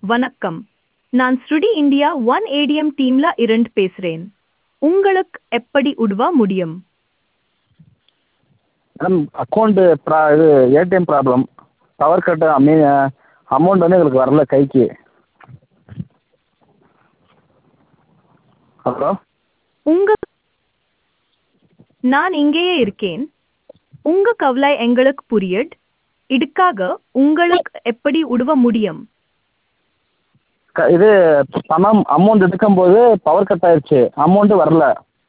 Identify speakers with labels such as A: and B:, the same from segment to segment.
A: வணக்கம் நான் ஸ்ருடி இந்தியா ஒன் ஏடிஎம் டீம்ல இருந்து பேசுறேன் உங்களுக்கு எப்படி உதவ முடியும்
B: மேடம் அக்கௌண்ட்டு ப்ரா இது ஏடிஎம் ப்ராப்ளம் பவர் கட்டு அமீ அமௌண்ட் வந்து எங்களுக்கு வரல கைக்கு ஹலோ
A: உங்க நான் இங்கேயே இருக்கேன் உங்க கவலை எங்களுக்கு புரியுது இதுக்காக உங்களுக்கு எப்படி உதவ முடியும்
B: க இது பணம் அமௌண்ட் எடுக்கும்போது பவர் கட் ஆயிடுச்சு அமௌண்ட்டு வரல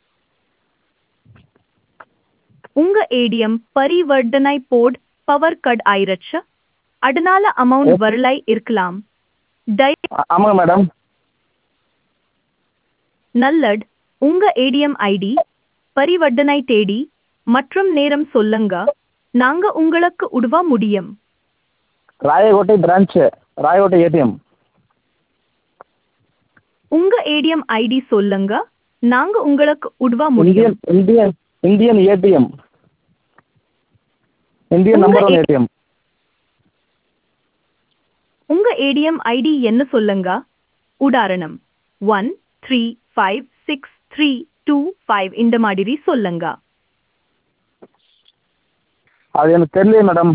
A: உங்க ஏடிஎம் பரிவர்த்தனை போட் பவர் கட் ஆயிருச்சு அதனால அமௌண்ட் வரலை இருக்கலாம் தய
B: ஆ- ஆமாங்க மேடம்
A: நல்லட் உங்க ஏடிஎம் ஐடி பரிவர்த்தனை தேடி மற்றும் நேரம் சொல்லுங்க நாங்க உங்களுக்கு உதவ முடியும்
B: ராயகோட்டை பிரான்ச்சு ராயகோட்டை ஏடிஎம்
A: உங்க ஏடிஎம் ஐடி சொல்லுங்க நாங்க உங்களுக்கு உதவ முடியும்
B: Indian Indian Indian ATM Indian
A: உங்க
B: நம்பர் ஒன்
A: A-
B: ஏடிஎம்
A: உங்க ஏடிஎம் ஐடி என்ன சொல்லுங்க உதாரணம் one three five six three two five இந்த மாதிரி சொல்லுங்க
B: அது எனக்கு தெரியலையே மேடம்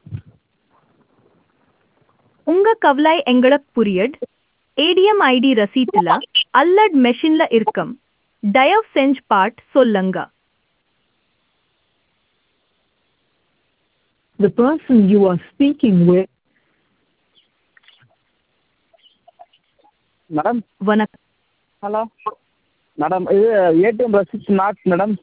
A: உங்க கவலை எங்களுக்கு புரியுது ஏடிஎம் ஐடி ரசீட்ல அல்லட் மெஷின்ல இருக்கும் தயவு செஞ்சு பாட் சொல்லுங்க
C: The person you are speaking with
B: madam
A: வணக்கம்
B: ஹலோ மேடம் இது ஏடிஎம் ரசீட் நாட் மேடம்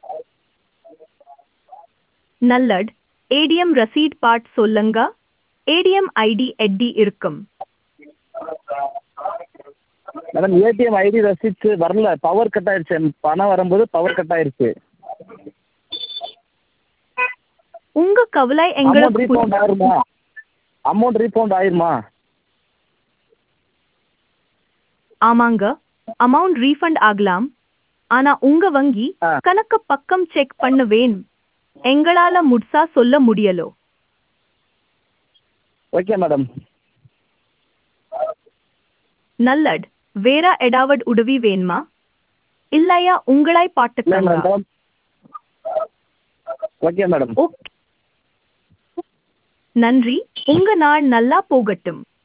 A: நல்லட் ஏடிஎம் ரசீட் பாட் சொல்லுங்க ஏடிஎம் ஐடி எட்டி இருக்கும்
B: மேடம் ஏடிஎம் ஐடி ரசீட்ஸ் வரல பவர் கட் ஆயிடுச்சு பணம் வரும்போது பவர் கட் ஆயிடுச்சு
A: உங்க கவலை
B: அமௌண்ட்
A: எங்களுக்கு
B: ரீஃபவுண்ட்
A: புரி-
B: ஆயிருமா அமௌண்ட் ரீஃபவுண்ட் ஆயிருமா
A: ஆமாங்க அமௌண்ட் ரீஃபண்ட் ஆகலாம் ஆனா உங்க வங்கி
B: ஆ.
A: கணக்கு பக்கம் செக் பண்ண வேணும் எங்களால முட்சா சொல்ல முடியலோ
B: ஓகே மேடம்
A: நல்லட் வேற எடாவட் உதவி வேணுமா இல்லையா உங்களாய்
B: இல்லை
A: பாட்டுக்கங்க
B: மேடம் ஓகே மேடம்
A: ஓகே நன்றி உங்க நாள் நல்லா போகட்டும்